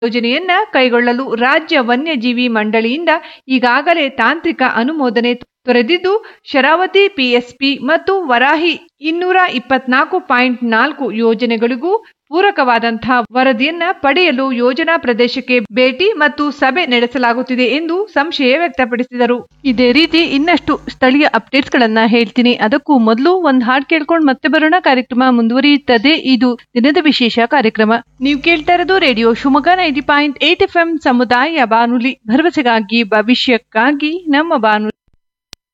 ಯೋಜನೆಯನ್ನ ಕೈಗೊಳ್ಳಲು ರಾಜ್ಯ ವನ್ಯಜೀವಿ ಮಂಡಳಿಯಿಂದ ಈಗಾಗಲೇ ತಾಂತ್ರಿಕ ಅನುಮೋದನೆ ದೊರೆತಿದ್ದು ಶರಾವತಿ ಪಿಎಸ್ಪಿ ಮತ್ತು ವರಾಹಿ ಇನ್ನೂರ ಇಪ್ಪತ್ನಾಲ್ಕು ಪಾಯಿಂಟ್ ನಾಲ್ಕು ಯೋಜನೆಗಳಿಗೂ ಪೂರಕವಾದಂತಹ ವರದಿಯನ್ನ ಪಡೆಯಲು ಯೋಜನಾ ಪ್ರದೇಶಕ್ಕೆ ಭೇಟಿ ಮತ್ತು ಸಭೆ ನಡೆಸಲಾಗುತ್ತಿದೆ ಎಂದು ಸಂಶಯ ವ್ಯಕ್ತಪಡಿಸಿದರು ಇದೇ ರೀತಿ ಇನ್ನಷ್ಟು ಸ್ಥಳೀಯ ಅಪ್ಡೇಟ್ಸ್ ಗಳನ್ನ ಹೇಳ್ತೀನಿ ಅದಕ್ಕೂ ಮೊದಲು ಒಂದ್ ಹಾಡ್ ಕೇಳ್ಕೊಂಡು ಮತ್ತೆ ಬರೋಣ ಕಾರ್ಯಕ್ರಮ ಮುಂದುವರಿಯುತ್ತದೆ ಇದು ದಿನದ ವಿಶೇಷ ಕಾರ್ಯಕ್ರಮ ನೀವು ಕೇಳ್ತಾ ಇರೋದು radio Shivamogga ninety point eight F M ಸಮುದಾಯ ಬಾನುಲಿ ಭರವಸೆಗಾಗಿ ಭವಿಷ್ಯಕ್ಕಾಗಿ ನಮ್ಮ ಬಾನುಲಿ